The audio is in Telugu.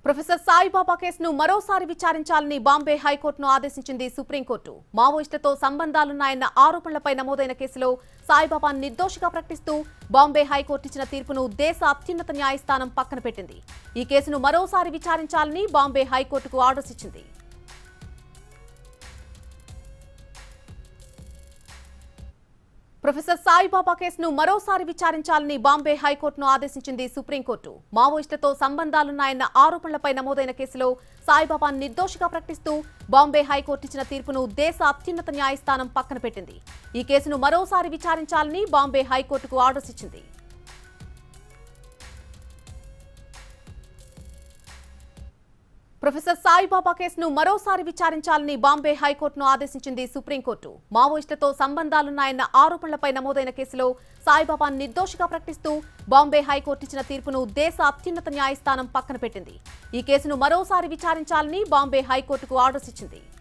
ప్రొఫెసర్ సాయిబాబా కేసును మరోసారి విచారించాలని బాంబే హైకోర్టును ఆదేశించింది సుప్రీంకోర్టు మావోయిస్టులతో సంబంధాలున్నాయన్న ఆరోపణలపై నమోదైన కేసులో సాయిబాబా నిర్దోషిగా ప్రకటిస్తూ బాంబే హైకోర్టు ఇచ్చిన తీర్పును దేశ అత్యున్నత న్యాయస్థానం పక్కన పెట్టింది ఈ కేసును మరోసారి విచారించాలని బాంబే హైకోర్టుకు ఆర్డర్స్ ఇచ్చింది ప్రొఫెసర్ సాయిబాబా కేసును మరోసారి విచారించాలని బాంబే హైకోర్టును ఆదేశించింది సుప్రీంకోర్టు మావోయిస్టులతో సంబంధాలున్నాయన్న ఆరోపణలపై నమోదైన కేసులో సాయిబాబా నిర్దోషిగా ప్రకటిస్తూ బాంబే హైకోర్టు ఇచ్చిన తీర్పును దేశ అత్యున్నత న్యాయస్థానం పక్కన పెట్టింది ఈ కేసును మరోసారి విచారించాలని బాంబే హైకోర్టుకు ఆర్డర్స్ ఇచ్చింది ప్రొఫెసర్ సాయిబాబా కేసును మరోసారి విచారించాలని బాంబే హైకోర్టును ఆదేశించింది సుప్రీంకోర్టు మావోయిస్టులతో సంబంధాలున్నాయన్న ఆరోపణలపై నమోదైన కేసులో సాయిబాబా నిర్దోషిగా ప్రకటిస్తూ బాంబే హైకోర్టు ఇచ్చిన తీర్పును దేశ అత్యున్నత న్యాయస్థానం పక్కన పెట్టింది ఈ కేసును మరోసారి విచారించాలని బాంబే హైకోర్టుకు ఆర్డర్స్ ఇచ్చింది